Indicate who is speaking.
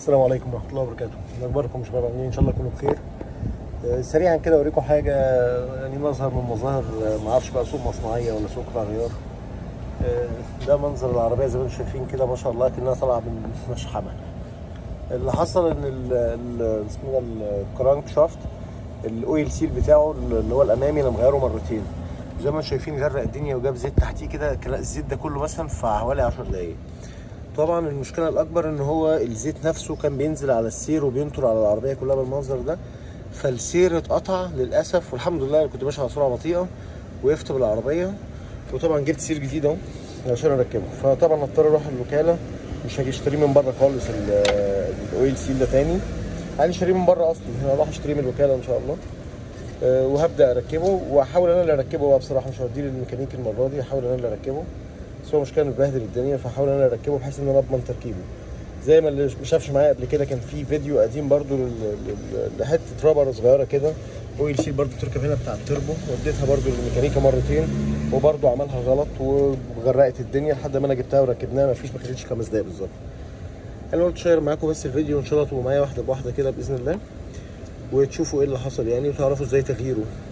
Speaker 1: السلام عليكم ورحمه الله وبركاته اخباركم يا شباب عاملين ان شاء الله تكونوا بخير آه، سريعا كده اوريكم حاجه يعني مظهر من مظاهر آه، ما اعرفش بقى سوق مصنعيه ولا سوق قطع غيار آه، ده منظر العربيه زي ما انتم شايفين كده ما شاء الله كانها طالعه من مشحمه اللي حصل ان ال- ال- اسمه ده الكرانك شافت الاويل سيل بتاعه اللي هو الامامي انا مغيره مرتين زي ما انتم شايفين غرق الدنيا وجاب زيت تحتيه كده كان الزيت ده كله مثلا في حوالي 10 دقايق طبعا المشكله الاكبر ان هو الزيت نفسه كان بينزل على السير وبينطر على العربيه كلها بالمنظر ده فالسير اتقطع للاسف والحمد لله كنت ماشي على سرعه بطيئه وقفت بالعربيه وطبعا جبت سير جديد اهو عشان اركبه فطبعا هضطر اروح الوكاله مش هاجي اشتريه من بره خالص ال- الاويل سيل ده تاني يعني اشتريه من بره اصلا انا هروح اشتريه من الوكاله ان شاء الله آه، وهبدا اركبه واحاول انا اللي اركبه بقى بصراحه مش هوديه للميكانيكي المره دي هحاول انا اللي اركبه بس هو مشكله انه بهدل الدنيا فحاول انا اللي اركبه بحيث ان انا اضمن تركيبه زي ما اللي ما شافش معايا قبل كده كان في فيديو قديم برضو لل- لل- لحته رابر صغيره كده اويل سيل برضو تركب هنا بتاع التربو وديتها برضو للميكانيكا مرتين وبرضو عملها غلط وغرقت الدنيا لحد ما انا جبتها وركبناها ما فيش ما خدتش خمس دقايق بالظبط انا قلت شير معاكم بس الفيديو وان شاء الله تبقوا معايا واحده بواحده كده باذن الله وتشوفوا ايه اللي حصل يعني وتعرفوا ازاي تغييره